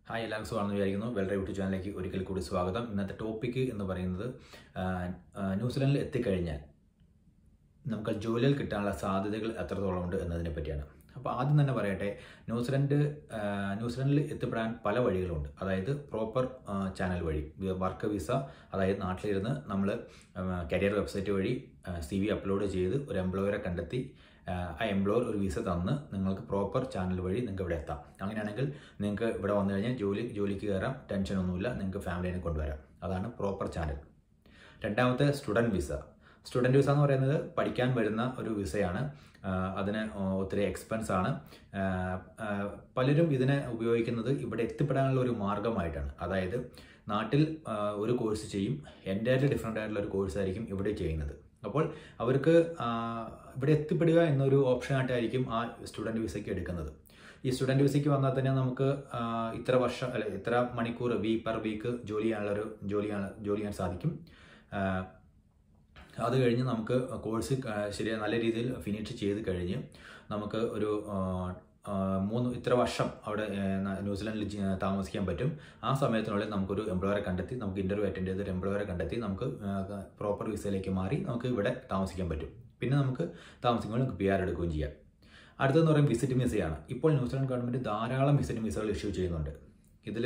hi എല്ലാവർക്കും സുഖമാണെന്ന് വിചാരിക്കുന്നു വെൽറെ യൂട്യൂബ് ചാനലിലേക്ക് ഒരിക്കൽ കൂടി സ്വാഗതം ഇന്നത്തെ ടോപ്പിക്ക് എന്ന് പറയുന്നത് ആ, ആ, ന്യൂസിലൻഡിൽ എത്തിക്കഴിഞ്ഞാൽ നമുക്ക് ജോലിയിൽ കിട്ടാനുള്ള സാധ്യതകൾ എത്രത്തോളം ഉണ്ട് എന്നതിനെ പറ്റിയാണ് അപ്പോൾ ആദ്യം തന്നെ പറയട്ടെ ന്യൂസിലൻഡ് ആ, ന്യൂസിലൻഡിൽ എത്തിപ്പെടാൻ പല വഴികളുണ്ട് അതായത് പ്രോപ്പർ ചാനൽ വഴി വർക്ക് വിസ അതായത് നാട്ടിലിരുന്ന് നമ്മൾ കരിയർ വെബ്സൈറ്റ് വഴി സി വി അപ്ലോഡ് ചെയ്ത് ഒരു എംപ്ലോയറെ കണ്ടെത്തി ആ, ആ എംപ്ലോയർ ഒരു വിസ തന്ന് നിങ്ങൾക്ക് പ്രോപ്പർ ചാനൽ വഴി നിങ്ങൾക്ക് ഇവിടെ എത്താം അങ്ങനെയാണെങ്കിൽ നിങ്ങൾക്ക് ഇവിടെ വന്നു കഴിഞ്ഞാൽ ജോലി ജോലിക്ക് കയറാം ടെൻഷനൊന്നുമില്ല നിങ്ങൾക്ക് ഫാമിലിനെ കൊണ്ടുവരാം അതാണ് പ്രോപ്പർ ചാനൽ രണ്ടാമത്തെ സ്റ്റുഡൻറ്റ് വിസ സ്റ്റുഡൻറ്റ് വിസ എന്ന് പറയുന്നത് പഠിക്കാൻ വരുന്ന ഒരു വിസയാണ് ആ, അതിന് ഒത്തിരി എക്സ്പെൻസ് ആണ് ആ, ആ, പലരും ഇതിനെ ഉപയോഗിക്കുന്നത് ഇവിടെ എത്തിപ്പെടാനുള്ള ഒരു മാർഗമായിട്ടാണ് അതായത് നാട്ടിൽ ആ, ഒരു കോഴ്സ് ചെയ്യും എൻ്റയർലി ഡിഫറെൻ്റ് ആയിട്ടുള്ള ഒരു കോഴ്സ് ആയിരിക്കും ഇവിടെ ചെയ്യുന്നത് അപ്പോൾ അവർക്ക് ആ, ഇവിടെ എത്തിപ്പെടുക എന്നൊരു ഓപ്ഷനായിട്ടായിരിക്കും ആ സ്റ്റുഡൻറ്റ് വിസയ്ക്ക് എടുക്കുന്നത് ഈ സ്റ്റുഡൻറ്റ് വിസയ്ക്ക് വന്നാൽ തന്നെ നമുക്ക് ആ, ഇത്ര വർഷം അല്ല ഇത്ര മണിക്കൂർ വീ പെർ വീക്ക് ജോലി ചെയ്യാനുള്ള ഒരു ജോലി ചെയ്യാൻ ജോലി ചെയ്യാൻ സാധിക്കും ആ, അത് കഴിഞ്ഞ് നമുക്ക് കോഴ്സ് ശരി നല്ല രീതിയിൽ ഫിനിഷ് ചെയ്ത് കഴിഞ്ഞ് നമുക്ക് ഒരു ആ, ആ, മൂന്ന് ഇത്ര വർഷം അവിടെ ആ, ന- ന്യൂസിലാൻഡിൽ ജി- താമസിക്കാൻ പറ്റും ആ സമയത്തിനുള്ളിൽ നമുക്കൊരു എംപ്ലോയറെ കണ്ടെത്തി നമുക്ക് ഇൻ്റർവ്യൂ അറ്റൻഡ് ചെയ്ത് ഒരു എംപ്ലോയറെ കണ്ടെത്തി നമുക്ക് പ്രോപ്പർ വിസയിലേക്ക് മാറി നമുക്ക് ഇവിടെ താമസിക്കാൻ പറ്റും പിന്നെ നമുക്ക് താമസിക്കുമ്പോൾ നമുക്ക് പി ആർ എടുക്കുകയും ചെയ്യാം അടുത്തെന്ന് പറയുന്നത് വിസിറ്റ് വിസയാണ് ഇപ്പോൾ ന്യൂസിലാൻഡ് ഗവൺമെൻറ് ധാരാളം വിസിറ്റ് വിസകൾ ഇഷ്യൂ ചെയ്യുന്നുണ്ട് ഇതിൽ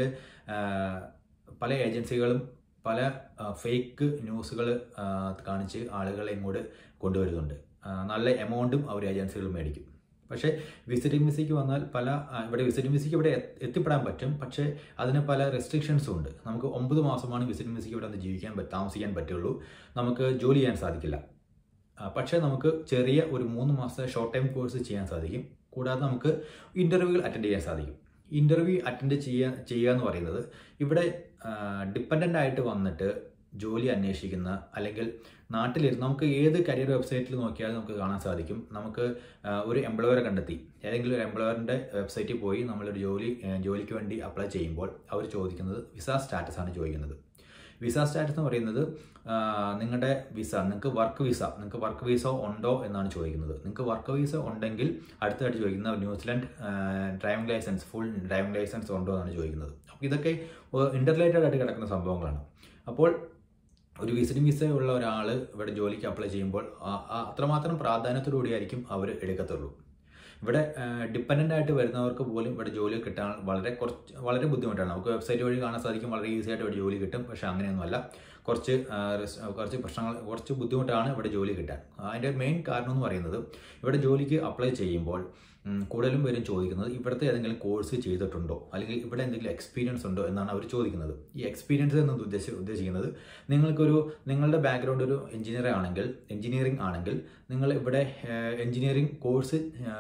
പല ഏജൻസികളും പല ഫേക്ക് ന്യൂസുകൾ കാണിച്ച് ആളുകളെ ഇങ്ങോട്ട് കൊണ്ടുവരുന്നുണ്ട് ആ, നല്ല എമൗണ്ടും അവർ ഏജൻസികൾ മേടിക്കും പക്ഷേ വിസിറ്റിംഗ് വിസയ്ക്ക് വന്നാൽ പല ആ, ഇവിടെ വിസിറ്റിംഗ് വിസയ്ക്ക് ഇവിടെ എത്ത് എത്തിപ്പെടാൻ പറ്റും പക്ഷേ അതിന് പല റെസ്ട്രിക്ഷൻസും ഉണ്ട് നമുക്ക് ഒമ്പത് മാസമാണ് വിസിറ്റിംഗ് വിസയ്ക്ക് ഇവിടെ വന്ന് ജീവിക്കാൻ പറ്റ- താമസിക്കാൻ പറ്റുള്ളൂ നമുക്ക് ജോലി ചെയ്യാൻ സാധിക്കില്ല ആ, പക്ഷേ നമുക്ക് ചെറിയ ഒരു മൂന്ന് മാസത്തെ ഷോർട്ട് ടൈം കോഴ്സ് ചെയ്യാൻ സാധിക്കും കൂടാതെ നമുക്ക് ഇൻ്റർവ്യൂകൾ അറ്റൻഡ് ചെയ്യാൻ സാധിക്കും ഇൻ്റർവ്യൂ അറ്റൻഡ് ചെയ്യുക ചെയ്യുക എന്ന് പറയുന്നത് ഇവിടെ ഡിപ്പെൻഡൻ്റ് ആയിട്ട് വന്നിട്ട് ജോലി അന്വേഷിക്കുന്ന അല്ലെങ്കിൽ നാട്ടിലിരുന്ന് നമുക്ക് ഏത് കരിയർ വെബ്സൈറ്റിൽ നോക്കിയാലും നമുക്ക് കാണാൻ സാധിക്കും നമുക്ക് ആ, ഒരു എംപ്ലോയറെ കണ്ടെത്തി ഏതെങ്കിലും ഒരു എംപ്ലോയറിൻ്റെ വെബ്സൈറ്റിൽ പോയി നമ്മളൊരു ജോലി ആ, ജോലിക്ക് വേണ്ടി അപ്ലൈ ചെയ്യുമ്പോൾ അവർ ചോദിക്കുന്നത് വിസ സ്റ്റാറ്റസ് ആണ് ചോദിക്കുന്നത് വിസ സ്റ്റാറ്റസ് എന്ന് പറയുന്നത് ആ, നിങ്ങളുടെ വിസ നിങ്ങൾക്ക് വർക്ക് വിസ നിങ്ങൾക്ക് വർക്ക് വിസ ഉണ്ടോ എന്നാണ് ചോദിക്കുന്നത് നിങ്ങൾക്ക് വർക്ക് വിസ ഉണ്ടെങ്കിൽ അടുത്തായിട്ട് ചോദിക്കുന്ന New Zealand driving licence full driving licence ഉണ്ടോ എന്നാണ് ചോദിക്കുന്നത് അപ്പോൾ ഇതൊക്കെ ഇന്റർലേറ്റഡ് ആയിട്ട് കിടക്കുന്ന സംഭവങ്ങളാണ് അപ്പോൾ ഒരു വിസിറ്റിംഗ് വിസ ഉള്ള ഒരാൾ ഇവിടെ ജോലിക്ക് അപ്ലൈ ചെയ്യുമ്പോൾ ആ- ആ അത്രമാത്രം പ്രാധാന്യത്തോടുകൂടിയായിരിക്കും അവർ എടുക്കത്തുള്ളൂ ഇവിടെ ഡിപ്പെൻഡൻ്റ് ആയിട്ട് വരുന്നവർക്ക് പോലും ഇവിടെ ജോലി കിട്ടാൻ വളരെ കുറച്ച് വളരെ ബുദ്ധിമുട്ടാണ് നമുക്ക് വെബ്സൈറ്റ് വഴി കാണാൻ സാധിക്കും വളരെ ഈസി ആയിട്ട് ഇവിടെ ജോലി കിട്ടും പക്ഷേ അങ്ങനെയൊന്നുമല്ല കുറച്ച് ആ, റിസ്- കുറച്ച് പ്രശ്നങ്ങൾ കുറച്ച് ബുദ്ധിമുട്ടാണ് ഇവിടെ ജോലി കിട്ടാൻ അതിൻ്റെ മെയിൻ കാരണം എന്ന് പറയുന്നത് ഇവിടെ ജോലിക്ക് അപ്ലൈ ചെയ്യുമ്പോൾ ഉം, കൂടുതലും പേരും ചോദിക്കുന്നത് ഇവിടുത്തെ ഏതെങ്കിലും കോഴ്സ് ചെയ്തിട്ടുണ്ടോ അല്ലെങ്കിൽ ഇവിടെ എന്തെങ്കിലും എക്സ്പീരിയൻസ് ഉണ്ടോ എന്നാണ് അവർ ചോദിക്കുന്നത് ഈ എക്സ്പീരിയൻസ് എന്ന് ഉദ്ദേശി ഉദ്ദേശിക്കുന്നത് നിങ്ങൾക്കൊരു നിങ്ങളുടെ ബാക്ക്ഗ്രൗണ്ട് ഒരു എഞ്ചിനീയർ ആണെങ്കിൽ എഞ്ചിനീയറിംഗ് ആണെങ്കിൽ നിങ്ങൾ ഇവിടെ എഞ്ചിനീയറിംഗ് കോഴ്സ്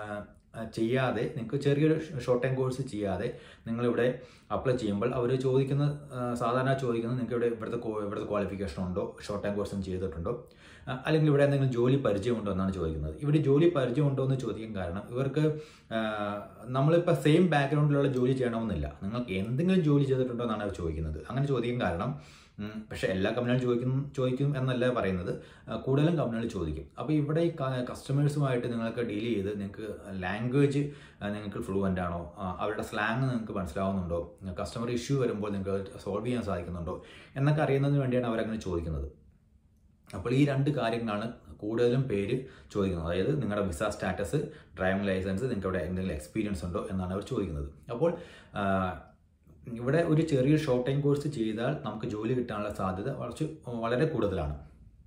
ചെയ്യാതെ നിങ്ങൾക്ക് ചെറിയൊരു ഷോർട്ട് ടൈം കോഴ്സ് ചെയ്യാതെ നിങ്ങളിവിടെ അപ്ലൈ ചെയ്യുമ്പോൾ അവർ ചോദിക്കുന്ന ആ, സാധാരണ ചോദിക്കുന്നത് നിങ്ങൾക്ക് ഇവിടെ ഇവിടുത്തെ കോ- ഇവിടുത്തെ ക്വാളിഫിക്കേഷൻ ഉണ്ടോ ഷോർട്ട് ടൈം കോഴ്സും ചെയ്തിട്ടുണ്ടോ ആ, അല്ലെങ്കിൽ ഇവിടെ എന്തെങ്കിലും ജോലി പരിചയമുണ്ടോ എന്നാണ് ചോദിക്കുന്നത് ഇവിടെ ജോലി പരിചയമുണ്ടോ എന്ന് ചോദിക്കാൻ കാരണം ഇവർക്ക് ആ, നമ്മളിപ്പോൾ സെയിം ബാക്ക്ഗ്രൗണ്ടിലുള്ള ജോലി ചെയ്യണമെന്നില്ല നിങ്ങൾക്ക് എന്തെങ്കിലും ജോലി ചെയ്തിട്ടുണ്ടോ എന്നാണ് അവർ ചോദിക്കുന്നത് അങ്ങനെ ചോദിക്കാൻ കാരണം ഉം, പക്ഷേ എല്ലാ കമ്പനികളും ചോദിക്കും ചോദിക്കും എന്നല്ല പറയുന്നത് ആ, കൂടുതലും കമ്പനികൾ ചോദിക്കും അപ്പോൾ ഇവിടെ ഈ കസ്റ്റമേഴ്സുമായിട്ട് നിങ്ങൾക്ക് ഡീൽ ചെയ്ത് നിങ്ങൾക്ക് ലാംഗ്വേജ് നിങ്ങൾക്ക് ഫ്ലുവൻ്റ് ആണോ ആ, അവരുടെ സ്ലാങ് നിങ്ങൾക്ക് മനസ്സിലാവുന്നുണ്ടോ കസ്റ്റമർ ഇഷ്യൂ വരുമ്പോൾ നിങ്ങൾക്ക് സോൾവ് ചെയ്യാൻ സാധിക്കുന്നുണ്ടോ എന്നൊക്കെ അറിയുന്നതിന് വേണ്ടിയാണ് അവരങ്ങനെ ചോദിക്കുന്നത് അപ്പോൾ ഈ രണ്ട് കാര്യങ്ങളാണ് കൂടുതലും പേര് ചോദിക്കുന്നത് അതായത് നിങ്ങളുടെ വിസ സ്റ്റാറ്റസ് ഡ്രൈവിംഗ് ലൈസൻസ് നിങ്ങൾക്ക് ഇവിടെ എന്തെങ്കിലും എക്സ്പീരിയൻസ് ഉണ്ടോ എന്നാണ് അവർ ചോദിക്കുന്നത് അപ്പോൾ ആ, ഇവിടെ ഒരു ചെറിയ ഷോർട്ട് ടൈം കോഴ്സ് ചെയ്താൽ നമുക്ക് ജോലി കിട്ടാനുള്ള സാധ്യത കുറച്ച് വളരെ കൂടുതലാണ്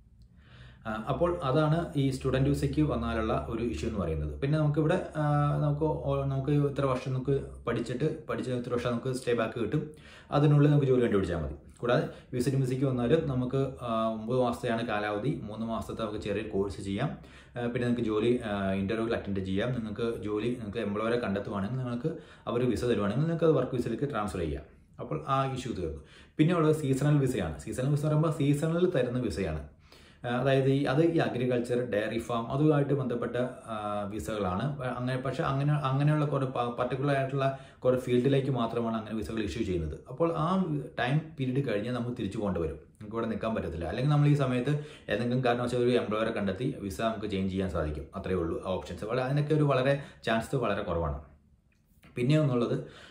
ആ, അപ്പോൾ അതാണ് ഈ സ്റ്റുഡൻറ് വിസയ്ക്ക് വന്നാലുള്ള ഒരു ഇഷ്യൂ എന്ന് പറയുന്നത് പിന്നെ നമുക്കിവിടെ ആ, നമുക്ക് ഓ- നമുക്ക് ഇത്ര വർഷം നമുക്ക് പഠിച്ചിട്ട് പഠിച്ച ഇത്ര വർഷം നമുക്ക് സ്റ്റേ ബാക്ക് കിട്ടും അതിനുള്ളിൽ നമുക്ക് ജോലി കണ്ടുപിടിച്ചാൽ മതി കൂടാതെ വിസിറ്റ് വിസയ്ക്ക് വന്നാലും നമുക്ക് ആ, ഒമ്പത് മാസത്തെയാണ് കാലാവധി മൂന്ന് മാസത്തെ നമുക്ക് ചെറിയ കോഴ്സ് ചെയ്യാം ആ, പിന്നെ നിങ്ങൾക്ക് ജോലി ഇൻ്റർവ്യൂവിൽ അറ്റൻഡ് ചെയ്യാം നിങ്ങൾക്ക് ജോലി നിങ്ങൾക്ക് എംപ്ലോയറെ കണ്ടെത്തുവാണെങ്കിൽ നിങ്ങൾക്ക് അവർ വിസ തരുവാണെങ്കിൽ നിങ്ങൾക്ക് അത് വർക്ക് വിസയിലേക്ക് ട്രാൻസ്ഫർ ചെയ്യാം അപ്പോൾ ആ ഇഷ്യൂ തീർന്നു പിന്നെ ഉള്ളത് സീസണൽ വിസയാണ് സീസണൽ വിസ പറയുമ്പോൾ സീസണിൽ തരുന്ന വിസയാണ് ആ, അതായത് ഈ അത് ഈ അഗ്രികൾച്ചർ ഡയറി ഫാം അതുമായിട്ട് ബന്ധപ്പെട്ട ആ, വിസകളാണ് പ- അങ്ങനെ പക്ഷേ അങ്ങനെ അങ്ങനെയുള്ള കുറേ പർട്ടിക്കുലർ ആയിട്ടുള്ള കുറേ ഫീൽഡിലേക്ക് മാത്രമാണ് അങ്ങനെ വിസകൾ ഇഷ്യൂ ചെയ്യുന്നത് അപ്പോൾ ആ ടൈം പീരീഡ് കഴിഞ്ഞ് നമുക്ക് തിരിച്ചു പോകേണ്ടി വരും നമുക്ക് ഇവിടെ നിൽക്കാൻ പറ്റത്തില്ല അല്ലെങ്കിൽ നമ്മൾ ഈ സമയത്ത് ഏതെങ്കിലും കാരണവശാൽ ഒരു എംപ്ലോയറെ കണ്ടെത്തി വിസ നമുക്ക് ചേഞ്ച് ചെയ്യാൻ സാധിക്കും അത്രയേ ഉള്ളൂ ആ ഓപ്ഷൻസ് വളരെ അതിനൊക്കെ ഒരു വളരെ ചാൻസ് വളരെ കുറവാണ് പിന്നെ ഒന്നുള്ളത്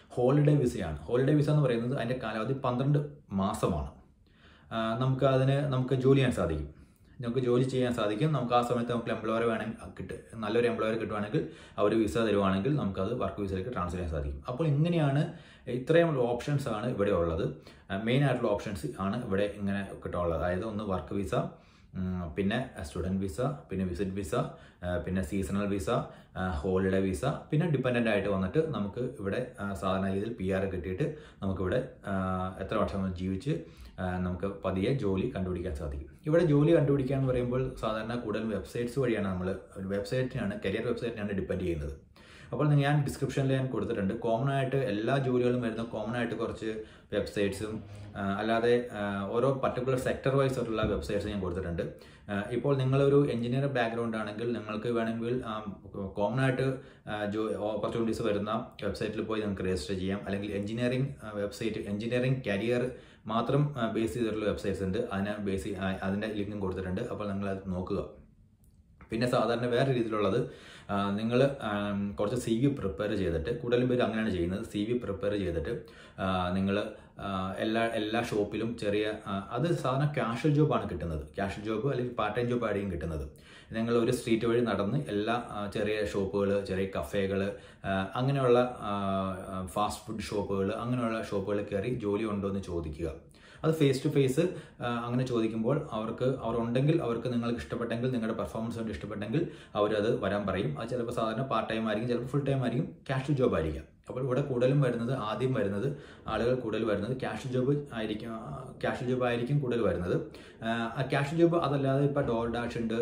ഹോളിഡേ വിസയാണ് ഹോളിഡേ വിസ എന്ന് പറയുന്നത് അതിൻ്റെ കാലാവധി പന്ത്രണ്ട് മാസമാണ് ആ, നമുക്ക് അതിന് നമുക്ക് ജോലി ചെയ്യാൻ സാധിക്കും നമുക്ക് ജോലി ചെയ്യാൻ സാധിക്കും നമുക്ക് ആ സമയത്ത് നമുക്ക് എംപ്ലോയർ വേണമെങ്കിൽ കിട്ടുക നല്ലൊരു എംപ്ലോയർ കിട്ടുവാണെങ്കിൽ അവർ വിസ തരുവാണെങ്കിൽ നമുക്കത് വർക്ക് വിസയിലേക്ക് ട്രാൻസ്ഫർ ചെയ്യാൻ സാധിക്കും അപ്പോൾ ഇങ്ങനെയാണ് ഇത്രയും ഓപ്ഷൻസ് ആണ് ഇവിടെ ഉള്ളത് മെയിൻ ആയിട്ടുള്ള ഓപ്ഷൻസ് ആണ് ഇവിടെ ഇങ്ങനെ കിട്ടാനുള്ളത് അതായത് ഒന്ന് വർക്ക് വിസ ഉം, പിന്നെ സ്റ്റുഡൻറ്റ് വിസ പിന്നെ വിസിറ്റ് വിസ ആ, പിന്നെ സീസണൽ വിസ ഹോളിഡേ വിസ പിന്നെ ഡിപ്പെൻഡൻ്റ് ആയിട്ട് വന്നിട്ട് നമുക്ക് ഇവിടെ ആ, സാധാരണ രീതിയിൽ പി ആർ കിട്ടിയിട്ട് നമുക്കിവിടെ ആ, എത്ര വർഷം ജീവിച്ച് ആ, നമുക്ക് പതിയെ ജോലി കണ്ടുപിടിക്കാൻ സാധിക്കും ഇവിടെ ജോലി കണ്ടുപിടിക്കുക എന്ന് പറയുമ്പോൾ സാധാരണ കൂടുതൽ വെബ്സൈറ്റ്സ് വഴിയാണ് നമ്മൾ ഒരു വെബ്സൈറ്റിനാണ് കരിയർ വെബ്സൈറ്റിനാണ് ഡിപ്പെൻഡ് ചെയ്യുന്നത് അപ്പോൾ ഞാൻ ഡിസ്ക്രിപ്ഷനിൽ ഞാൻ കൊടുത്തിട്ടുണ്ട് കോമൺ ആയിട്ട് എല്ലാ ജോലികളും വരുന്ന കോമൺ ആയിട്ട് കുറച്ച് വെബ്സൈറ്റ്സും ആ, അല്ലാതെ ആ, ഓരോ പർട്ടിക്കുലർ സെക്ടർ വൈസ് ആയിട്ടുള്ള വെബ്സൈറ്റ്സ് ഞാൻ കൊടുത്തിട്ടുണ്ട് ആ, ഇപ്പോൾ നിങ്ങളൊരു എഞ്ചിനീയർ ബാക്ക്ഗ്രൗണ്ട് ആണെങ്കിൽ നിങ്ങൾക്ക് വേണമെങ്കിൽ കോമൺ ആയിട്ട് ആ, ജോ ഓപ്പർച്യൂണിറ്റീസ് വരുന്ന വെബ്സൈറ്റിൽ പോയി നിങ്ങൾക്ക് രജിസ്റ്റർ ചെയ്യാം അല്ലെങ്കിൽ എഞ്ചിനീയറിംഗ് വെബ്സൈറ്റ് എഞ്ചിനീയറിംഗ് കരിയർ മാത്രം ബേസ് ചെയ്തിട്ടുള്ള വെബ്സൈറ്റ്സ് ഉണ്ട് അതിനെ ബേസ് അതിൻ്റെ ലിങ്കും കൊടുത്തിട്ടുണ്ട് അപ്പോൾ നിങ്ങൾ അത് നോക്കുക പിന്നെ സാധാരണ വേറെ രീതിയിലുള്ളത് നിങ്ങൾ കുറച്ച് സി വി പ്രിപ്പയർ ചെയ്തിട്ട് കൂടുതലും പേര് അങ്ങനെയാണ് ചെയ്യുന്നത് സി വി പ്രിപ്പയർ ചെയ്തിട്ട് നിങ്ങൾ എല്ലാ എല്ലാ ഷോപ്പിലും ചെറിയ ആ, അത് സാധാരണ ക്യാഷ്വൽ ജോബാണ് കിട്ടുന്നത് ക്യാഷ്വൽ ജോബ് അല്ലെങ്കിൽ പാർട്ട് ടൈം ജോബ് ആയിരിക്കും കിട്ടുന്നത് നിങ്ങൾ ഒരു സ്ട്രീറ്റ് വഴി നടന്ന് എല്ലാ ആ, ചെറിയ ഷോപ്പുകൾ ചെറിയ കഫേകൾ അങ്ങനെയുള്ള ഫാസ്റ്റ് ഫുഡ് ഷോപ്പുകൾ അങ്ങനെയുള്ള ഷോപ്പുകളിൽ കയറി ജോലി ഉണ്ടോ എന്ന് ചോദിക്കുക അത് ഫേസ് ടു ഫേസ് അങ്ങനെ ചോദിക്കുമ്പോൾ അവർക്ക് അവർ ഉണ്ടെങ്കിൽ അവർക്ക് നിങ്ങൾക്ക് ഇഷ്ടപ്പെട്ടെങ്കിൽ നിങ്ങളുടെ പെർഫോമൻസ് കൊണ്ട് ഇഷ്ടപ്പെട്ടെങ്കിൽ അവരത് വരാൻ പറയും അത് ചിലപ്പോൾ സാധാരണ പാർട്ട് ടൈം ആയിരിക്കും ചിലപ്പോൾ ഫുൾ ടൈം ആയിരിക്കും ക്യാഷ് ജോബ് ആയിരിക്കാം അപ്പോൾ ഇവിടെ കൂടുതലും വരുന്നത് ആദ്യം വരുന്നത് ആളുകൾ കൂടുതൽ വരുന്നത് ക്യാഷ് ജോബ് ആയിരിക്കും ക്യാഷ് ജോബ് ആയിരിക്കും കൂടുതൽ വരുന്നത് ആ ക്യാഷ് ജോബ് അതല്ലാതെ ഇപ്പോൾ ഡോർ ഡാഷ് ഉണ്ട്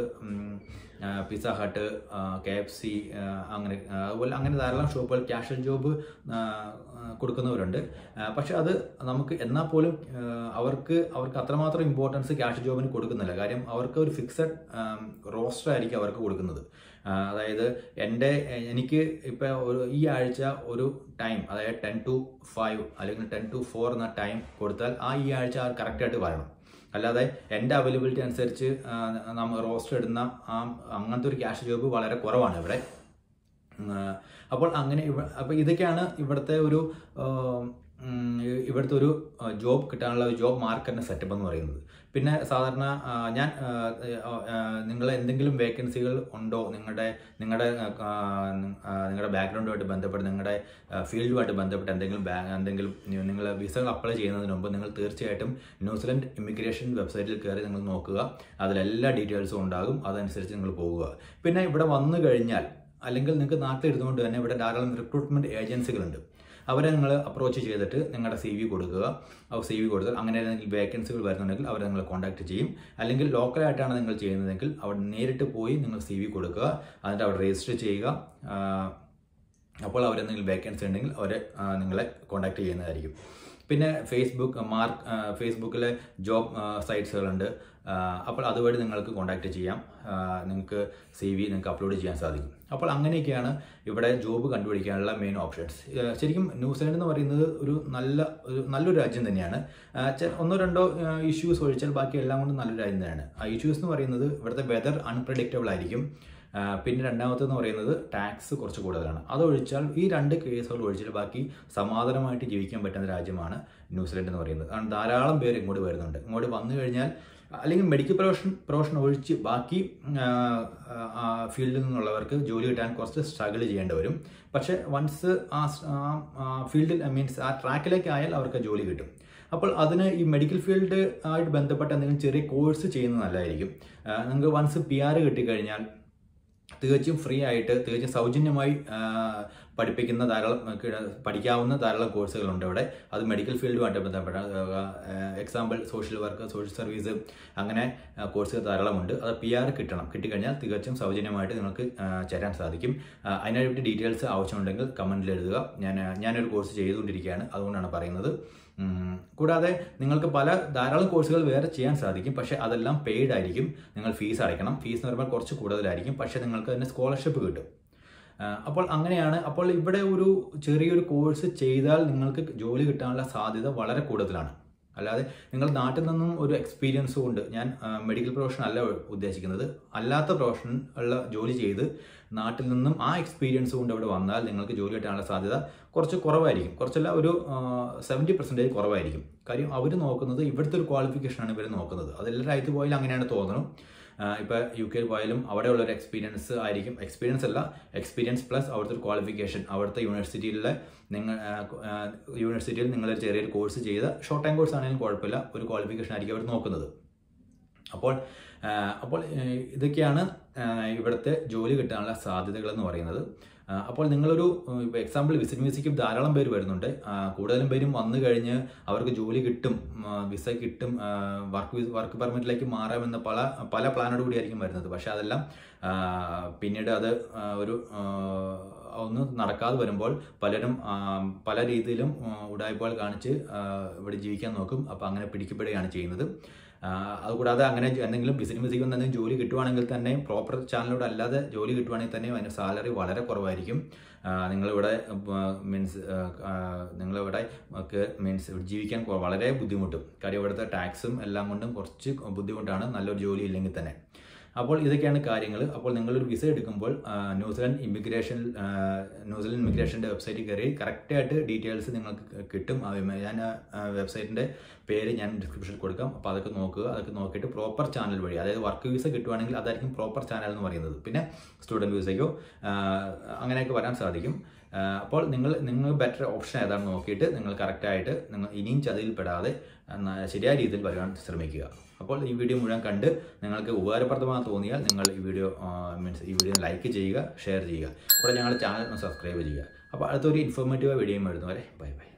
Pizza Hut K F C അങ്ങനെ ആ, അതുപോലെ അങ്ങനെ ധാരാളം ഷോപ്പുകൾ ക്യാഷ് ജോബ് കൊടുക്കുന്നവരുണ്ട് ആ, പക്ഷെ അത് നമുക്ക് എന്നാൽ പോലും ആ, അവർക്ക് അവർക്ക് അത്രമാത്രം ഇമ്പോർട്ടൻസ് ക്യാഷ് ജോബിന് കൊടുക്കുന്നില്ല കാര്യം അവർക്ക് ഒരു ഫിക്സഡ് റോസ്റ്റർ ആയിരിക്കും അവർക്ക് കൊടുക്കുന്നത് ആ, അതായത് എൻ്റെ എനിക്ക് ഇപ്പോൾ ഒരു ഈ ആഴ്ച ഒരു ടൈം അതായത് ടെൻ ടു ഫൈവ് അല്ലെങ്കിൽ ടെൻ ടു ഫോർ എന്ന ടൈം കൊടുത്താൽ ആ ഈ ആഴ്ച ആ കറക്റ്റായിട്ട് വരണം അല്ലാതെ എൻ്റെ അവൈലബിലിറ്റി അനുസരിച്ച് ആ, നമ്മൾ റോസ്റ്റർ ഇടുന്ന ആ അങ്ങനത്തെ ഒരു ക്യാഷ് ജോബ് വളരെ കുറവാണ് ഇവിടെ ഉം, ആ, അപ്പോൾ അങ്ങനെ ഇവ- അപ്പോൾ ഇതൊക്കെയാണ് ഇവിടുത്തെ ഒരു ആ, ഉം, ഇവിടുത്തെ ഒരു ജോബ് കിട്ടാനുള്ള ഒരു ജോബ് മാർക്കറ്റിന്റെ സെറ്റപ്പ് എന്ന് പറയുന്നത് പിന്നെ സാധാരണ ആ, ഞാൻ നിങ്ങൾ എന്തെങ്കിലും വേക്കൻസികൾ ഉണ്ടോ നിങ്ങളുടെ നിങ്ങളുടെ ആ, ആ, നിങ്ങളുടെ ബാക്ക്ഗ്രൗണ്ടുമായിട്ട് ബന്ധപ്പെട്ട് നിങ്ങളുടെ ഫീൽഡുമായിട്ട് ബന്ധപ്പെട്ട് എന്തെങ്കിലും ബാ- എന്തെങ്കിലും നിങ്ങൾ വിസകൾ അപ്ലൈ ചെയ്യുന്നതിന് മുമ്പ് നിങ്ങൾ തീർച്ചയായിട്ടും ന്യൂസിലൻഡ് ഇമിഗ്രേഷൻ വെബ്സൈറ്റിൽ കയറി നിങ്ങൾ നോക്കുക അതിലെല്ലാ ഡീറ്റെയിൽസും ഉണ്ടാകും അതനുസരിച്ച് നിങ്ങൾ പോകുക പിന്നെ ഇവിടെ വന്നു കഴിഞ്ഞാൽ അല്ലെങ്കിൽ നിങ്ങൾക്ക് നാട്ടിൽ ഇരുന്നുകൊണ്ട് തന്നെ ഇവിടെ ധാരാളം റിക്രൂട്ട്മെന്റ് ഏജൻസികളുണ്ട് അവരെ നിങ്ങൾ അപ്രോച്ച് ചെയ്തിട്ട് നിങ്ങളുടെ സി വി കൊടുക്കുക ആ സി വി കൊടുത്താൽ അങ്ങനെ ഏതെങ്കിലും വേക്കൻസികൾ വരുന്നുണ്ടെങ്കിൽ അവരെ നിങ്ങൾ കോൺടാക്ട് ചെയ്യും അല്ലെങ്കിൽ ലോക്കലായിട്ടാണ് നിങ്ങൾ ചെയ്യുന്നതെങ്കിൽ അവിടെ നേരിട്ട് പോയി നിങ്ങൾ സി വി കൊടുക്കുക എന്നിട്ട് അവിടെ രജിസ്റ്റർ ചെയ്യുക ആ, അപ്പോൾ അവരെന്തെങ്കിലും വേക്കൻസി ഉണ്ടെങ്കിൽ അവരെ ആ, നിങ്ങളെ കോൺടാക്ട് ചെയ്യുന്നതായിരിക്കും പിന്നെ ഫേസ്ബുക്ക് മാർക്ക് ഫേസ്ബുക്കിലെ ജോബ് സൈറ്റ്സുകളുണ്ട് ആ, അപ്പോൾ അതുവഴി നിങ്ങൾക്ക് കോൺടാക്ട് ചെയ്യാം ആ, നിങ്ങൾക്ക് സി വി നിങ്ങൾക്ക് അപ്ലോഡ് ചെയ്യാൻ സാധിക്കും അപ്പോൾ അങ്ങനെയൊക്കെയാണ് ഇവിടെ ജോബ് കണ്ടുപിടിക്കാനുള്ള മെയിൻ ഓപ്ഷൻസ് ശരിക്കും ന്യൂസിലാൻഡ് എന്ന് പറയുന്നത് ഒരു നല്ല ഒരു നല്ലൊരു രാജ്യം തന്നെയാണ് ആ, ചെ- ഒന്നോ രണ്ടോ ഇഷ്യൂസ് ഒഴിച്ചാൽ ബാക്കി എല്ലാം കൊണ്ടും നല്ലൊരു രാജ്യം തന്നെയാണ് ആ ഇഷ്യൂസ് എന്ന് പറയുന്നത് ഇവിടുത്തെ വെതർ അൺപ്രഡിക്റ്റബിൾ ആയിരിക്കും ആ, പിന്നെ രണ്ടാമത്തെന്ന് പറയുന്നത് ടാക്സ് കുറച്ച് കൂടുതലാണ് അതൊഴിച്ചാൽ ഈ രണ്ട് കേസുകൾ ഒഴിച്ചാൽ ബാക്കി സമാധാനമായിട്ട് ജീവിക്കാൻ പറ്റുന്ന രാജ്യമാണ് ന്യൂസിലൻഡ് എന്ന് പറയുന്നത് കാരണം ധാരാളം പേര് ഇങ്ങോട്ട് വരുന്നുണ്ട് ഇങ്ങോട്ട് വന്നു കഴിഞ്ഞാൽ അല്ലെങ്കിൽ മെഡിക്കൽ പ്രൊഫഷൻ പ്രൊഫഷൻ ഒഴിച്ച് ബാക്കി ഫീൽഡിൽ നിന്നുള്ളവർക്ക് ജോലി കിട്ടാൻ കുറച്ച് സ്ട്രഗിൾ ചെയ്യേണ്ടി വരും പക്ഷേ വൺസ് ആ ഫീൽഡിൽ മീൻസ് ആ ട്രാക്കിലേക്ക് ആയാൽ അവർക്ക് ജോലി കിട്ടും അപ്പോൾ അതിന് ഈ മെഡിക്കൽ ഫീൽഡ് ആയിട്ട് ബന്ധപ്പെട്ട എന്തെങ്കിലും ചെറിയ കോഴ്സ് ചെയ്യുന്നത് നല്ലതായിരിക്കും ആ, നിങ്ങൾക്ക് വൺസ് പി ആർ കിട്ടിക്കഴിഞ്ഞാൽ തികച്ചും ഫ്രീ ആയിട്ട് തികച്ചും സൗജന്യമായി ആ, പഠിപ്പിക്കുന്ന ധാരാളം ആ, കിട- പഠിക്കാവുന്ന ധാരാളം കോഴ്സുകളുണ്ട് ഇവിടെ അത് മെഡിക്കൽ ഫീൽഡുമായിട്ട് ബന്ധപ്പെട്ട example social work social service അങ്ങനെ ആ, കോഴ്സുകൾ ധാരാളമുണ്ട് അത് പി ആർ കിട്ടണം കിട്ടിക്കഴിഞ്ഞാൽ തികച്ചും സൗജന്യമായിട്ട് നിങ്ങൾക്ക് ആ, ചേരാൻ സാധിക്കും ആ, അതിനെപ്പറ്റി ഡീറ്റെയിൽസ് ആവശ്യമുണ്ടെങ്കിൽ കമൻറ്റിൽ എഴുതുക ഞാൻ ആ, ഞാനൊരു കോഴ്സ് ചെയ്തുകൊണ്ടിരിക്കുകയാണ് അതുകൊണ്ടാണ് പറയുന്നത് ഉം, കൂടാതെ നിങ്ങൾക്ക് പല ധാരാളം കോഴ്സുകൾ വേറെ ചെയ്യാൻ സാധിക്കും പക്ഷേ അതെല്ലാം പെയ്ഡ് ആയിരിക്കും നിങ്ങൾ ഫീസ് അടയ്ക്കണം ഫീസ് എന്ന് പറയുമ്പോൾ കുറച്ച് കൂടുതലായിരിക്കും പക്ഷേ നിങ്ങൾക്ക് അതിന് സ്കോളർഷിപ്പ് കിട്ടും ആ, അപ്പോൾ അങ്ങനെയാണ് അപ്പോൾ ഇവിടെ ഒരു ചെറിയൊരു കോഴ്സ് ചെയ്താൽ നിങ്ങൾക്ക് ജോലി കിട്ടാനുള്ള സാധ്യത വളരെ കൂടുതലാണ് അല്ലാതെ നിങ്ങൾ നാട്ടിൽ നിന്നും ഒരു എക്സ്പീരിയൻസ് കൊണ്ട് ഞാൻ മെഡിക്കൽ പ്രൊഫഷൻ അല്ല ഉദ്ദേശിക്കുന്നത് അല്ലാത്ത പ്രൊഫഷൻ ഉള്ള ജോലി ചെയ്ത് നാട്ടിൽ നിന്നും ആ എക്സ്പീരിയൻസ് കൊണ്ട് അവിടെ വന്നാൽ നിങ്ങൾക്ക് ജോലി കിട്ടാനുള്ള സാധ്യത കുറച്ച് കുറവായിരിക്കും കുറച്ചല്ല ഒരു സെവൻറ്റി പെർസെൻറ്റേജ് കുറവായിരിക്കും കാര്യം അവർ നോക്കുന്നത് ഇവിടുത്തെ ഒരു ക്വാളിഫിക്കേഷനാണ് ഇവർ നോക്കുന്നത് അതെല്ലാ രാജ്യത്ത് പോയാലും അങ്ങനെയാണ് തോന്നുന്നു ഇപ്പോൾ യു കെയിൽ പോയാലും അവിടെയുള്ള ഒരു എക്സ്പീരിയൻസ് ആയിരിക്കും എക്സ്പീരിയൻസ് അല്ല എക്സ്പീരിയൻസ് പ്ലസ് അവിടുത്തെ ഒരു ക്വാളിഫിക്കേഷൻ അവിടുത്തെ യൂണിവേഴ്സിറ്റിയിലെ നിങ്ങൾ യൂണിവേഴ്സിറ്റിയിൽ നിങ്ങൾ ചെറിയൊരു കോഴ്സ് ചെയ്ത് ഷോർട്ട് ടൈം കോഴ്സ് ആണെങ്കിലും കുഴപ്പമില്ല ഒരു ക്വാളിഫിക്കേഷൻ ആയിരിക്കും അവർ നോക്കുന്നത് അപ്പോൾ അപ്പോൾ ഇതൊക്കെയാണ് ഇവിടുത്തെ ജോലി കിട്ടാനുള്ള സാധ്യതകൾ എന്ന് പറയുന്നത് അപ്പോൾ നിങ്ങളൊരു ഇപ്പോൾ എക്സാമ്പിൾ വിസിറ്റ് മ്യൂസിക്കും ധാരാളം പേര് വരുന്നുണ്ട് കൂടുതലും പേരും വന്നു കഴിഞ്ഞ് അവർക്ക് ജോലി കിട്ടും വിസ കിട്ടും വർക്ക് വർക്ക് പെർമിറ്റിലേക്ക് മാറാമെന്ന പല പല പ്ലാനോട് കൂടിയായിരിക്കും വരുന്നത് പക്ഷേ അതെല്ലാം പിന്നീട് അത് ഒരു ഒന്ന് നടക്കാതെ വരുമ്പോൾ പലരും പല രീതിയിലും ഉടായ്പകൾ കാണിച്ച് ഇവിടെ ജീവിക്കാൻ നോക്കും അപ്പോൾ അങ്ങനെ പിടിക്കപ്പെടുകയാണ് ചെയ്യുന്നത് അതുകൂടാതെ അങ്ങനെ എന്തെങ്കിലും ബിസിനസ് മ്യൂസിക് എന്തെങ്കിലും ജോലി കിട്ടുവാണെങ്കിൽ തന്നെ പ്രോപ്പർ ചാനലിലൂടെ അല്ലാതെ ജോലി കിട്ടുവാണെങ്കിൽ തന്നെ അതിന് സാലറി വളരെ കുറവായിരിക്കും നിങ്ങളിവിടെ മീൻസ് നിങ്ങളിവിടെ ഒക്കെ മീൻസ് ജീവിക്കാൻ വളരെ ബുദ്ധിമുട്ടും കാര്യം ഇവിടുത്തെ ടാക്സും എല്ലാം കൊണ്ടും കുറച്ച് ബുദ്ധിമുട്ടാണ് നല്ലൊരു ജോലി ഇല്ലെങ്കിൽ തന്നെ അപ്പോൾ ഇതൊക്കെയാണ് കാര്യങ്ങൾ അപ്പോൾ നിങ്ങളൊരു വിസ എടുക്കുമ്പോൾ ന്യൂസിലൻഡ് ഇമിഗ്രേഷൻ ന്യൂസിലൻഡ് ഇമിഗ്രേഷൻ്റെ വെബ്സൈറ്റിൽ കയറി കറക്റ്റായിട്ട് ഡീറ്റെയിൽസ് നിങ്ങൾക്ക് കിട്ടും ഞാൻ വെബ്സൈറ്റിൻ്റെ പേര് ഞാൻ ഡിസ്ക്രിപ്ഷനിൽ കൊടുക്കാം അപ്പോൾ അതൊക്കെ നോക്കുക അതൊക്കെ നോക്കിയിട്ട് പ്രോപ്പർ ചാനൽ വഴി അതായത് വർക്ക് വിസ കിട്ടുവാണെങ്കിൽ അതായിരിക്കും പ്രോപ്പർ ചാനൽ എന്ന് പറയുന്നത് പിന്നെ സ്റ്റുഡൻറ്റ് വിസയ്ക്കോ അങ്ങനെയൊക്കെ വരാൻ സാധിക്കും അപ്പോൾ നിങ്ങൾ നിങ്ങൾ ബെറ്റർ ഓപ്ഷൻ ഏതാണെന്ന് നോക്കിയിട്ട് നിങ്ങൾ കറക്റ്റായിട്ട് നിങ്ങൾ ഇനിയും ചതിയിൽപ്പെടാതെ ശരിയായ രീതിയിൽ വരാൻ ശ്രമിക്കുക അപ്പോൾ ഈ വീഡിയോ മുഴുവൻ കണ്ട് നിങ്ങൾക്ക് ഉപകാരപ്രദമാണെന്ന് തോന്നിയാൽ നിങ്ങൾ ഈ വീഡിയോ മീൻസ് ഈ വീഡിയോ ലൈക്ക് ചെയ്യുക ഷെയർ ചെയ്യുക കൂടെ ഞങ്ങളുടെ ചാനൽ ഒന്ന് സബ്സ്ക്രൈബ് ചെയ്യുക അപ്പോൾ അടുത്തൊരു ഇൻഫോർമേറ്റീവ് വീഡിയോ വരുന്നവരെ ബൈ ബൈ